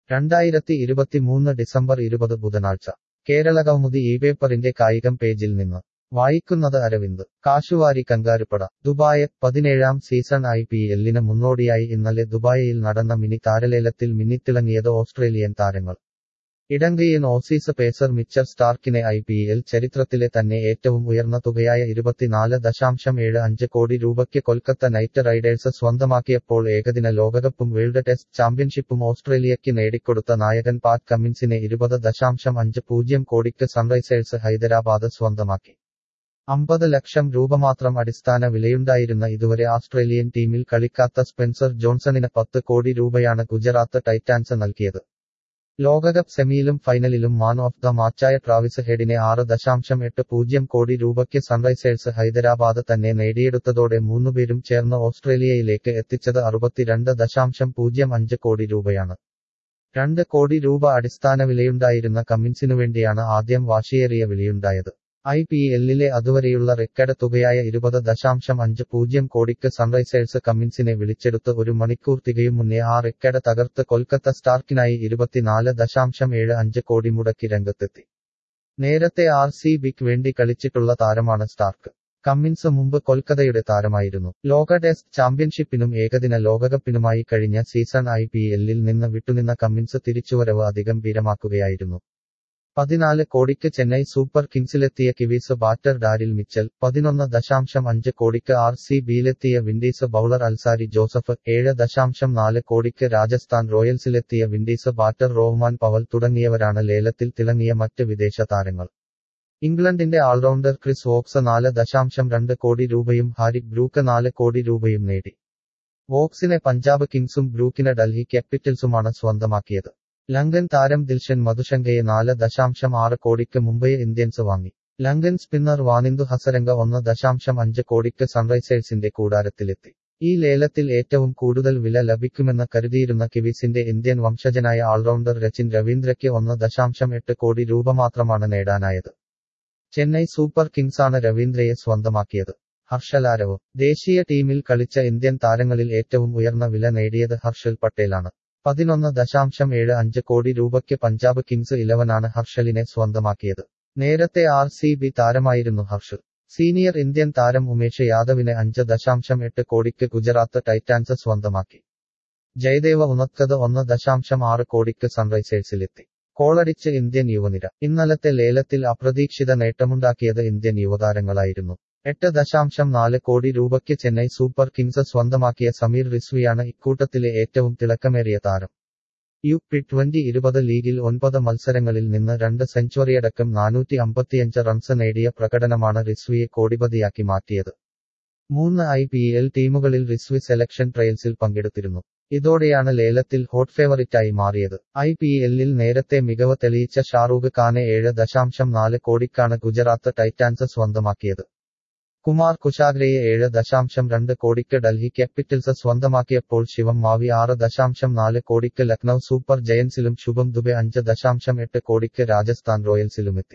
രണ്ടായിരത്തി ഇരുപത്തിമൂന്ന് ഡിസംബർ ഇരുപത് ബുധനാഴ്ച കേരളകൗമുദി ഈ പേപ്പറിന്റെ കായികം പേജിൽ നിന്ന് വായിക്കുന്നത് അരവിന്ദ് കാശുവാരി കങ്കാരുപ്പട ദുബായ് പതിനേഴാം സീസൺ ഐ പി എല്ലിന് മുന്നോടിയായി ഇന്നലെ ദുബായിയിൽ നടന്ന മിനി താരലേലത്തിൽ മിന്നിത്തിളങ്ങിയത് ഓസ്ട്രേലിയൻ താരങ്ങൾ ഇടങ്കയ്യൻ ഓസീസ് പേസർ മിച്ചർ സ്റ്റാർക്കിനെ ഐ പി എൽ ചരിത്രത്തിലെ തന്നെ ഏറ്റവും ഉയർന്ന തുകയായ ഇരുപത്തിനാല് ദശാംശം ഏഴ് അഞ്ച് കോടി രൂപയ്ക്ക് കൊൽക്കത്ത നൈറ്റ് റൈഡേഴ്സ് സ്വന്തമാക്കിയപ്പോൾ ഏകദിന ലോകകപ്പും വേൾഡ് ടെസ്റ്റ് ചാമ്പ്യൻഷിപ്പും ഓസ്ട്രേലിയയ്ക്ക് നേടിക്കൊടുത്ത നായകൻ പാറ്റ് കമ്മിൻസിനെ ഇരുപത് ദശാംശം അഞ്ച് പൂജ്യം കോടിക്ക് സൺറൈസേഴ്സ് ഹൈദരാബാദ് സ്വന്തമാക്കി അമ്പത് ലക്ഷം രൂപ മാത്രം അടിസ്ഥാന വിലയുണ്ടായിരുന്ന ഇതുവരെ ഓസ്ട്രേലിയൻ ടീമിൽ കളിക്കാത്ത സ്പെൻസർ ജോൺസണിന് പത്ത് കോടി രൂപയാണ് ഗുജറാത്ത് ടൈറ്റാൻസ് നൽകിയത് ലോകകപ്പ് സെമിയിലും ഫൈനലിലും മാൻ ഓഫ് ദ മാച്ചായ ട്രാവിസ് ഹെഡിനെ ആറ് ദശാംശം എട്ട് പൂജ്യം കോടി രൂപയ്ക്ക് സൺറൈസേഴ്സ് ഹൈദരാബാദ് തന്നെ നേടിയെടുത്തതോടെ മൂന്നുപേരും ചേർന്ന് ഓസ്ട്രേലിയയിലേക്ക് എത്തിച്ചത് അറുപത്തിരണ്ട് ദശാംശം പൂജ്യം അഞ്ച് കോടി രൂപയാണ് രണ്ട് കോടി രൂപ അടിസ്ഥാന വിലയുണ്ടായിരുന്ന കമ്മിൻസിനുവേണ്ടിയാണ് ആദ്യം വാശിയേറിയ വിലയുണ്ടായത് ഐ പി എല്ലിലെ അതുവരെയുള്ള റെക്കഡ് തുകയായ ഇരുപത് ദശാംശം അഞ്ച് പൂജ്യം കോടിക്ക് സൺറൈസേഴ്സ് കമ്മിൻസിനെ വിളിച്ചെടുത്ത് ഒരു മണിക്കൂർ തികയും മുന്നേ ആ റെക്കഡ് തകർത്ത് കൊൽക്കത്ത സ്റ്റാർക്കിനായി ഇരുപത്തിനാല് ദശാംശം ഏഴ് അഞ്ച് കോടി മുടക്കി രംഗത്തെത്തി നേരത്തെ ആർ സി ബിക്ക് വേണ്ടി കളിച്ചിട്ടുള്ള താരമാണ് സ്റ്റാർക്ക് കമ്മിൻസ് മുമ്പ് കൊൽക്കത്തയുടെ താരമായിരുന്നു ലോക ടെസ്റ്റ് ചാമ്പ്യൻഷിപ്പിനും ഏകദിന ലോകകപ്പിനുമായി കഴിഞ്ഞ സീസൺ ഐ പി എല്ലിൽ നിന്ന് വിട്ടുനിന്ന കമ്മിൻസ് തിരിച്ചുവരവ് അധിഗംഭീരമാക്കുകയായിരുന്നു പതിനാല് കോടിക്ക് ചെന്നൈ സൂപ്പർ കിങ്സിലെത്തിയ കിവീസ് ബാറ്റർ ഡാരിൽ മിച്ചൽ പതിനൊന്ന് ദശാംശം അഞ്ച് കോടിക്ക് ആർ സി ബിയിലെത്തിയ വിൻഡീസ് ബൌളർ അൽസാരി ജോസഫ് ഏഴ് ദശാംശം നാല് കോടിക്ക് രാജസ്ഥാൻ റോയൽസിലെത്തിയ വിൻഡീസ് ബാറ്റർ റോഹ്മാൻ പവൽ തുടങ്ങിയവരാണ് ലേലത്തിൽ തിളങ്ങിയ മറ്റ് വിദേശ താരങ്ങൾ ഇംഗ്ലണ്ടിന്റെ ഓൾറൗണ്ടർ ക്രിസ് വോക്സ് നാല് ദശാംശം രണ്ട് കോടി രൂപയും ഹാരിക് ബ്രൂക്ക് നാല് കോടി രൂപയും നേടി വോക്സിനെ പഞ്ചാബ് കിങ്സും ബ്രൂക്കിന് ഡൽഹി ക്യാപിറ്റൽസുമാണ് സ്വന്തമാക്കിയത് ലങ്കൻ താരം ദിൽഷൻ മധുശങ്കയെ നാല് ദശാംശം ആറ് കോടിക്ക് മുംബൈ ഇന്ത്യൻസ് വാങ്ങി ലങ്കൻ സ്പിന്നർ വാനിന്ദു ഹസരംഗ ഒന്ന് ദശാംശം അഞ്ച് കോടിക്ക് സൺറൈസേഴ്സിന്റെ കൂടാരത്തിലെത്തി ഈ ലേലത്തിൽ ഏറ്റവും കൂടുതൽ വില ലഭിക്കുമെന്ന് കരുതിയിരുന്ന കിവീസിന്റെ ഇന്ത്യൻ വംശജനായ ഓൾറൗണ്ടർ രച്ചിൻ രവീന്ദ്രയ്ക്ക് ഒന്ന് ദശാംശം എട്ട് കോടി രൂപ മാത്രമാണ് നേടാനായത് ചെന്നൈ സൂപ്പർ കിങ്സാണ് രവീന്ദ്രയെ സ്വന്തമാക്കിയത് ഹർഷലാരവ് ദേശീയ ടീമിൽ കളിച്ച ഇന്ത്യൻ താരങ്ങളിൽ ഏറ്റവും ഉയർന്ന വില നേടിയത് ഹർഷൽ പട്ടേലാണ് പതിനൊന്ന് ദശാംശം ഏഴ് അഞ്ച് കോടി രൂപയ്ക്ക് പഞ്ചാബ് കിങ്സ് ഇലവനാണ് ഹർഷലിനെ സ്വന്തമാക്കിയത് നേരത്തെ ആർ സി ബി താരമായിരുന്നു ഹർഷൽ സീനിയർ ഇന്ത്യൻ താരം ഉമേഷ് യാദവിനെ അഞ്ച് ദശാംശം എട്ട് കോടിക്ക് ഗുജറാത്ത് ടൈറ്റാൻസ് സ്വന്തമാക്കി ജയദേവ ഉണക്കത് ഒന്ന് ദശാംശം ആറ് കോടിക്ക് സൺറൈസേഴ്സിലെത്തി കോളടിച്ച് ഇന്ത്യൻ യുവനിര ഇന്നലത്തെ ലേലത്തിൽ അപ്രതീക്ഷിത നേട്ടമുണ്ടാക്കിയത് ഇന്ത്യൻ യുവതാരങ്ങളായിരുന്നു എട്ട് ദശാംശം നാല് കോടി രൂപയ്ക്ക് ചെന്നൈ സൂപ്പർ കിങ്സ് സ്വന്തമാക്കിയ സമീർ റിസ്വിയാണ് ഇക്കൂട്ടത്തിലെ ഏറ്റവും തിളക്കമേറിയ താരം യു പി ട്വന്റി ഇരുപത് ലീഗിൽ ഒൻപത് മത്സരങ്ങളിൽ നിന്ന് രണ്ട് സെഞ്ചുറിയടക്കം നാനൂറ്റി അമ്പത്തിയഞ്ച് റൺസ് നേടിയ പ്രകടനമാണ് റിസ്വിയെ കോടിപതിയാക്കി മാറ്റിയത് മൂന്ന് ഐ പി എൽ ടീമുകളിൽ റിസ്വി സെലക്ഷൻ ട്രയൽസിൽ പങ്കെടുത്തിരുന്നു ഇതോടെയാണ് ലേലത്തിൽ ഹോട്ട് ഫേവറിറ്റായി മാറിയത് ഐ പി എല്ലിൽ നേരത്തെ മികവ് തെളിയിച്ച ഷാറൂഖ് ഖാനെ ഏഴ് ദശാംശം നാല് കോടിക്കാണ് ഗുജറാത്ത് ടൈറ്റാൻസ് സ്വന്തമാക്കിയത് കുമാർ കുശാഗ്രയെ ഏഴ് ദശാംശം രണ്ട് കോടിക്ക് ഡൽഹി ക്യാപിറ്റൽസ് സ്വന്തമാക്കിയപ്പോൾ ശിവം മാവി ആറ് ദശാംശം നാല് കോടിക്ക് ലക്നൌ സൂപ്പർ ജയൻസിലും ശുഭം ദുബെ അഞ്ച് ദശാംശം എട്ട് കോടിക്ക് രാജസ്ഥാൻ റോയൽസിലുമെത്തി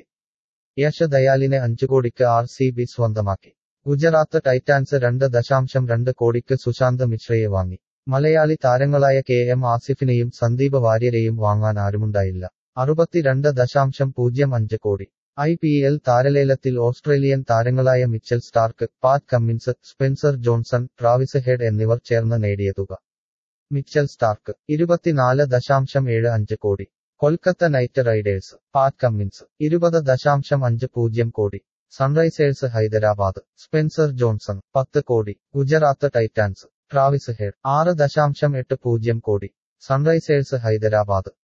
യശ് ദയാലിനെ അഞ്ചു കോടിക്ക് ആർ സി ബി സ്വന്തമാക്കി ഗുജറാത്ത് ടൈറ്റാൻസ് രണ്ട് ദശാംശം രണ്ട് കോടിക്ക് സുശാന്ത് മിശ്രയെ വാങ്ങി മലയാളി താരങ്ങളായ കെ എം ആസിഫിനെയും സന്ദീപ് വാര്യരെയും വാങ്ങാൻ ആരുമുണ്ടായില്ല അറുപത്തിരണ്ട് ദശാംശം പൂജ്യം അഞ്ച് കോടി ഐ പി എൽ താരലേലത്തിൽ ഓസ്ട്രേലിയൻ താരങ്ങളായ Mitchell Starc Pat Cummins Spencer Johnson Travis Head എന്നിവർ ചേർന്ന് നേടിയ തുക മിച്ചൽ സ്റ്റാർക്ക് ഇരുപത്തിനാല് ദശാംശം ഏഴ് അഞ്ച് crore Kolkata Knight Riders Pat Cummins ഇരുപത് ദശാംശം അഞ്ച് പൂജ്യം കോടി സൺറൈസേഴ്സ് ഹൈദരാബാദ് സ്പെൻസർ ജോൺസൺ പത്ത് കോടി ഗുജറാത്ത് ടൈറ്റാൻസ് ട്രാവിസ് ഹെഡ് ആറ് ദശാംശം എട്ട് പൂജ്യം കോടി സൺറൈസേഴ്സ് ഹൈദരാബാദ്